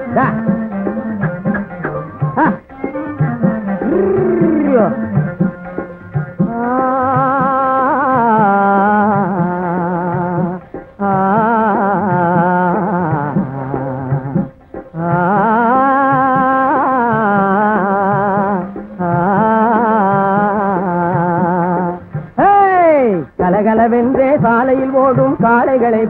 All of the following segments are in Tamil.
டா. ஆ. ஐயோ. ஆ. ஆ. ஹேய்! கலகலவென்றே சாலையில் ஓடும் காளைகளை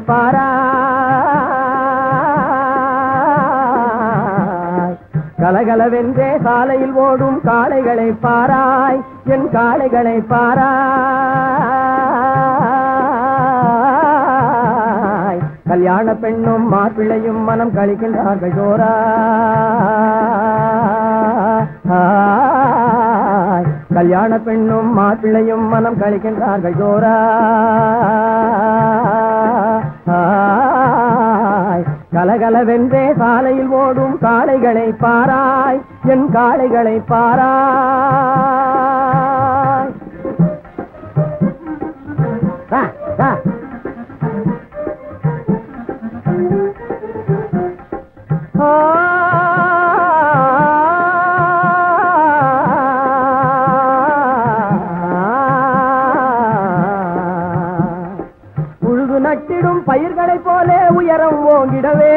பாராய் கலகலவென்றே சாலையில் ஓடும் காளைகளை பாராய் என் காளைகளை பாராய் கல்யாண பெண்ணும் மாப்பிள்ளையும் மனம் கழிக்கின்றார்கள் ஜோரா கல்யாண பெண்ணும் மாப்பிள்ளையும் மனம் கழிக்கின்றார்கள் ஜோரா கலகலவென்றே சாலையில் ஓடும் காளைகளை பாராய் என் காளைகளை பாராய் வா, வா. உழுது நட்டிடும் பயிர்களைப் போல உயரம் ஓங்கிடவே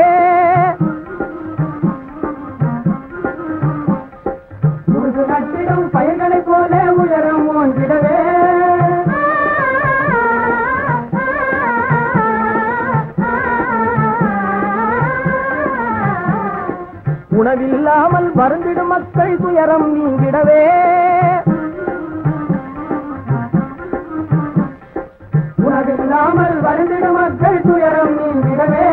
உழுது நட்டிடும் பயிர்களைப் போல உயரம் ஓங்கிடவே உணவில்லாமல் வருந்திடும் மக்கள் துயரம் நீங்கிடவே உணவில்லாமல் வருந்திடும் மக்கள் துயரம் நீங்கிடவே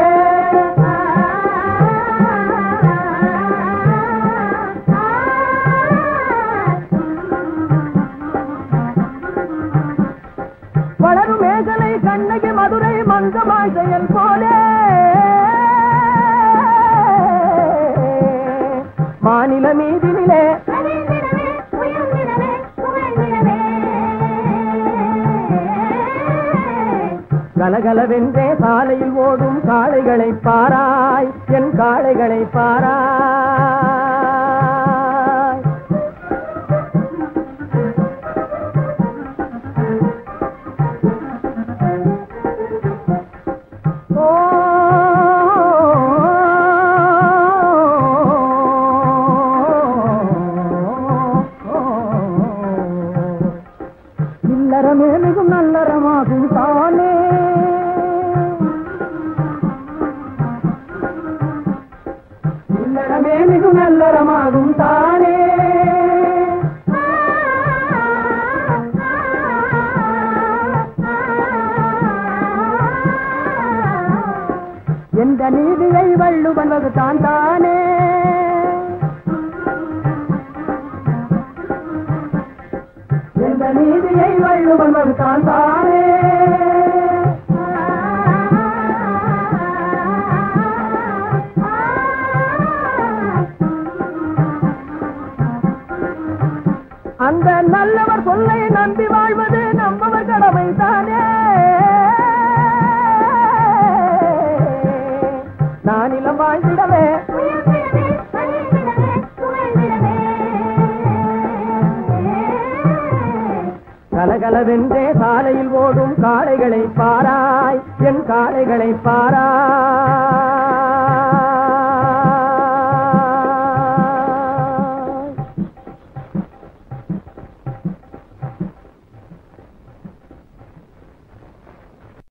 வளரும் மேகலை கண்ணகி மதுரை மந்தமாய் செயல் போலே மாநில மீதினிலே மகிழ்ந்திடவே, உயர்ந்திடவே, புகழ்ந்திடவே. கலகலவென்றே சாலையில் ஓடும் காளைகளை பாராய் என் காளைகளை பாராய் ஓ, இல்லறமே மிகும் நல்லறமாகும் தானே இல்லறமே மிகும் நல்லறமாகும் தானே எந்த நீதியை வள்ளுவன் வகுத்தான் தானே எந்த நீதியை வள்ளுவன் வகுத்தான் தானே அந்த நல்லவர் சொல்லை நம்பி வாழ்வது நம்மவர் கடமை தானே நானிலம் வாழ்ந்திடவே உயர்ந்திடவே, மகிழ்ந்திடவே, புகழ்ந்திடவே. கலகலவென்றே சாலையில் ஓடும் காளைகளை பாராய் என் காளைகளை பாராய்